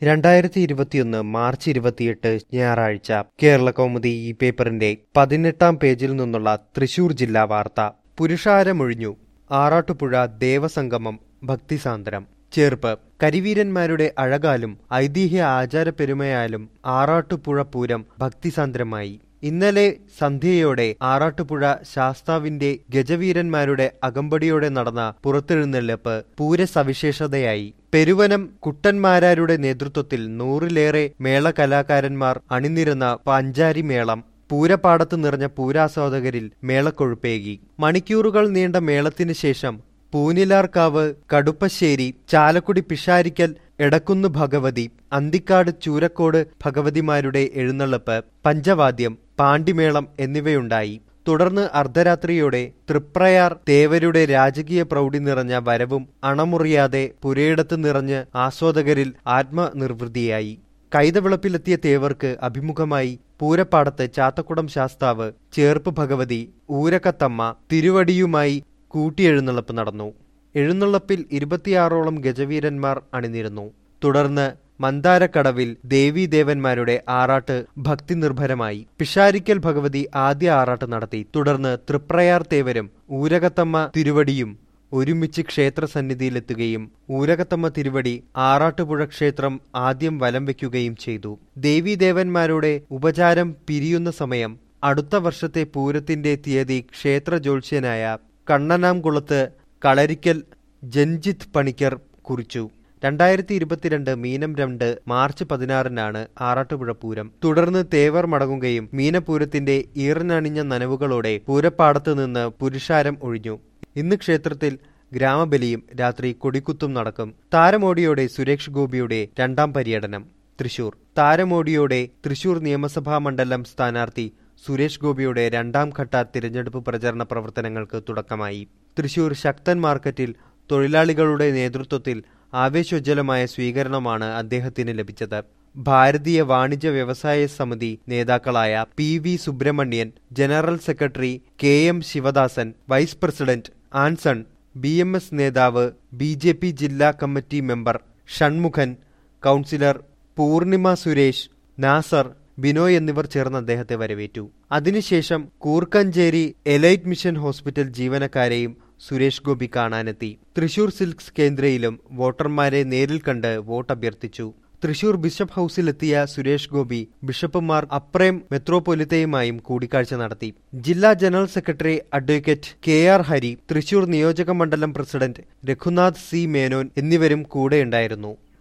രണ്ടായിരത്തി ഇരുപത്തിയൊന്ന് മാർച്ച് ഇരുപത്തിയെട്ട് ഞായറാഴ്ച കേരള കൗമുദി ഈ പേപ്പറിന്റെ പതിനെട്ടാം പേജിൽ നിന്നുള്ള തൃശൂർ ജില്ലാ വാർത്ത പുരുഷാരമൊഴിഞ്ഞു ആറാട്ടുപുഴ ദേവസംഗമം ഭക്തിസാന്ദ്രം ചേർപ്പ് കരിവീരന്മാരുടെ അഴകാലും ഐതിഹ്യ ആചാരപ്പെരുമയാലും ആറാട്ടുപുഴ പൂരം ഭക്തിസാന്ദ്രമായി ഇന്നലെ സന്ധ്യയോടെ ആറാട്ടുപുഴ ശാസ്താവിന്റെ ഗജവീരന്മാരുടെ അകമ്പടിയോടെ നടന്ന പുറത്തെഴുന്നള്ളിപ്പ് പൂരസവിശേഷതയായി പെരുവനം കുട്ടന്മാരാരുടെ നേതൃത്വത്തിൽ നൂറിലേറെ മേളകലാകാരന്മാർ അണിനിരുന്ന പഞ്ചാരി മേളം പൂരപ്പാടത്ത് നിറഞ്ഞ പൂരാസ്വാദകരിൽ മേളക്കൊഴുപ്പേകി മണിക്കൂറുകൾ നീണ്ട മേളത്തിന് ശേഷം പൂനിലാർക്കാവ് കടുപ്പശ്ശേരി ചാലക്കുടി പിഷാരിക്കൽ എടക്കുന്ന് ഭഗവതി അന്തിക്കാട് ചൂരക്കോട് ഭഗവതിമാരുടെ എഴുന്നള്ളിപ്പ് പഞ്ചവാദ്യം പാണ്ടിമേളം എന്നിവയുണ്ടായി തുടർന്ന് അർദ്ധരാത്രിയോടെ തൃപ്രയാർ തേവരുടെ രാജകീയ പ്രൗഢി നിറഞ്ഞ വരവും അണമുറിയാതെ പുരയിടത്ത് നിറഞ്ഞ് ആസ്വാദകരിൽ ആത്മനിർവൃതിയായി കൈതവിളപ്പിലെത്തിയ തേവർക്ക് അഭിമുഖമായി പൂരപ്പാടത്ത് ചാത്തക്കുടം ശാസ്താവ് ചേർപ്പ് ഭഗവതി ഊരക്കത്തമ്മ തിരുവടിയുമായി കൂട്ടിയെഴുന്നള്ളപ്പ് നടന്നു എഴുന്നള്ളപ്പിൽ ഇരുപത്തിയാറോളം ഗജവീരന്മാർ അണിനിരുന്നു തുടർന്ന് മന്ദാരക്കടവിൽ ദേവീദേവന്മാരുടെ ആറാട്ട് ഭക്തി നിർഭരമായി പിഷാരിക്കൽ ഭഗവതി ആദ്യ ആറാട്ട് നടത്തി തുടർന്ന് തൃപ്രയാർ തേവരും ഊരകത്തമ്മ തിരുവടിയും ഒരുമിച്ച് ക്ഷേത്രസന്നിധിയിലെത്തുകയും ഊരകത്തമ്മ തിരുവടി ആറാട്ടുപുഴ ക്ഷേത്രം ആദ്യം വലം വയ്ക്കുകയും ചെയ്തു ദേവീദേവന്മാരുടെ ഉപചാരം പിരിയുന്ന സമയം അടുത്ത വർഷത്തെ പൂരത്തിന്റെ തീയതി ക്ഷേത്ര ജ്യോത്സ്യനായ കണ്ണനാംകുളത്ത് കളരിക്കൽ ജൻജിത്ത് പണിക്കർ കുറിച്ചു രണ്ടായിരത്തി ഇരുപത്തിരണ്ട് മീനം രണ്ട് മാർച്ച് പതിനാറിനാണ് ആറാട്ടുപുഴ പൂരം തുടർന്ന് തേവർ മടങ്ങുകയും മീനപൂരത്തിന്റെ ഈറനണിഞ്ഞ നനവുകളോടെ പൂരപ്പാടത്ത് നിന്ന് പുരുഷാരം ഒഴിഞ്ഞു ഇന്ന് ക്ഷേത്രത്തിൽ ഗ്രാമബലിയും രാത്രി കൊടിക്കുത്തും നടക്കും താരമോടിയോടെ സുരേഷ് ഗോപിയുടെ രണ്ടാം പര്യടനം തൃശൂർ താരമോടിയോടെ തൃശൂർ നിയമസഭാ മണ്ഡലം സ്ഥാനാർത്ഥി സുരേഷ് ഗോപിയുടെ രണ്ടാം ഘട്ട തിരഞ്ഞെടുപ്പ് പ്രചരണ പ്രവർത്തനങ്ങൾക്ക് തുടക്കമായി തൃശൂർ ശക്തൻ മാർക്കറ്റിൽ തൊഴിലാളികളുടെ നേതൃത്വത്തിൽ ആവേശോജ്വലമായ സ്വീകരണമാണ് അദ്ദേഹത്തിന് ലഭിച്ചത് ഭാരതീയ വാണിജ്യ വ്യവസായ സമിതി നേതാക്കളായ P V Subrahmanian general secretary K M Sivadasan vice president Anson B M S നേതാവ് ബി ജെ പി ജില്ലാ committee member Shanmukhan councillor Poornima Suresh Nazar Binoy എന്നിവർ ചേർന്ന് അദ്ദേഹത്തെ വരവേറ്റു അതിനുശേഷം കൂർക്കഞ്ചേരി എലൈറ്റ് മിഷൻ ഹോസ്പിറ്റൽ ജീവനക്കാരെയും സുരേഷ് ഗോപി കാണാനെത്തി തൃശൂർ സിൽക്സ് കേന്ദ്രയിലും വോട്ടർമാരെ നേരിൽ കണ്ട് വോട്ട് അഭ്യർത്ഥിച്ചു തൃശൂർ ബിഷപ്പ് ഹൌസിലെത്തിയ സുരേഷ് ഗോപി ബിഷപ്പുമാർ അപ്രേം മെത്രോപൊലിത്തയുമായും കൂടിക്കാഴ്ച നടത്തി ജില്ലാ general secretary advocate K R Hari Thrissur നിയോജക മണ്ഡലം പ്രസിഡന്റ് രഘുനാഥ് സി മേനോൻ എന്നിവരും കൂടെയുണ്ടായിരുന്നു